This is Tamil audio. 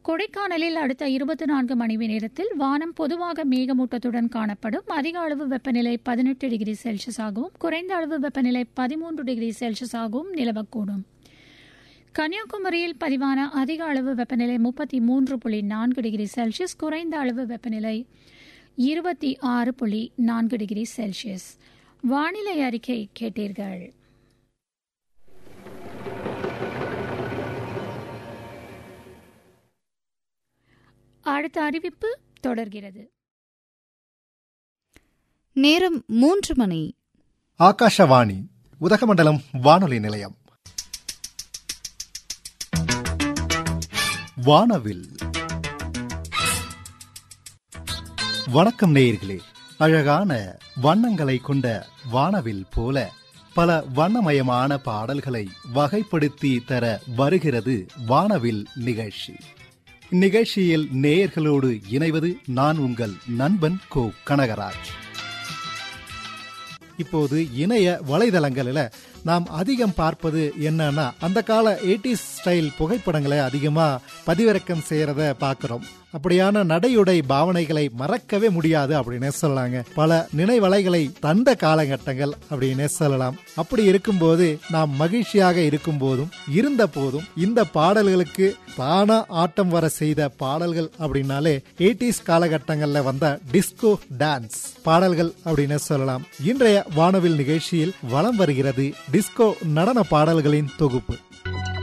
கொடைக்கானலில் அடுத்த இருபத்தி நான்கு மணி நேரத்தில் வானம் பொதுவாக மேகமூட்டத்துடன் காணப்படும் அதிக அளவு வெப்பநிலை பதினெட்டு டிகிரி செல்சியஸாகவும் குறைந்த அளவு வெப்பநிலை பதிமூன்று டிகிரி செல்சியஸாகவும் நிலவக்கூடும் கன்னியாகுமரியில் பதிவான அதிக அளவு வெப்பநிலை முப்பத்தி மூன்று புள்ளி நான்கு டிகிரி செல்சியஸ் குறைந்த அளவு வெப்பநிலை இருபத்தி ஆறு புள்ளி நான்கு டிகிரி செல்சியஸ் வானிலை அறிக்கை கேட்டீர்கள் அடுத்த அறிவிப்பு தொடர்கிறது நேரம் மூன்று மணி ஆகாஷவாணி உதகமண்டலம் வானொலி நிலையம் வானவில் வணக்கம் நேயர்களே அழகான வண்ணங்களை கொண்ட வானவில் போல பல வண்ணமயமான பாடல்களை வகைப்படுத்தி தர வருகிறது வானவில் நிகழ்ச்சி இந்நிகழ்ச்சியில் நேயர்களோடு இணைவது நான் உங்கள் நண்பன் கோ கனகராஜ் இப்போது இணைய வலைதளங்களில் நாம் அதிகம் பார்ப்பது என்னன்னா அந்த கால எயிட்டிஸ் ஸ்டைல் புகைப்படங்களை அதிகமாக பதிவிறக்கம் செய்யறத பார்க்குறோம் அப்படியான நடையுடை பாவனைகளை மறக்கவே முடியாது அப்படின்னு சொல்லலாங்க பல நினைவலைகளை தந்த காலகட்டங்கள் அப்படின்னு சொல்லலாம் அப்படி இருக்கும்போது நாம் மகிழ்ச்சியாக இருக்கும் போதும் இருந்த போதும் இந்த பாடல்களுக்கு தானா ஆட்டம் வர செய்த பாடல்கள் அப்படின்னாலே எயிட்டிஸ் காலகட்டங்களில் வந்த டிஸ்கோ டான்ஸ் பாடல்கள் அப்படின்னு சொல்லலாம் இன்றைய வானவில் நிகழ்ச்சியில் வலம் வருகிறது டிஸ்கோ நடன பாடல்களின் தொகுப்பு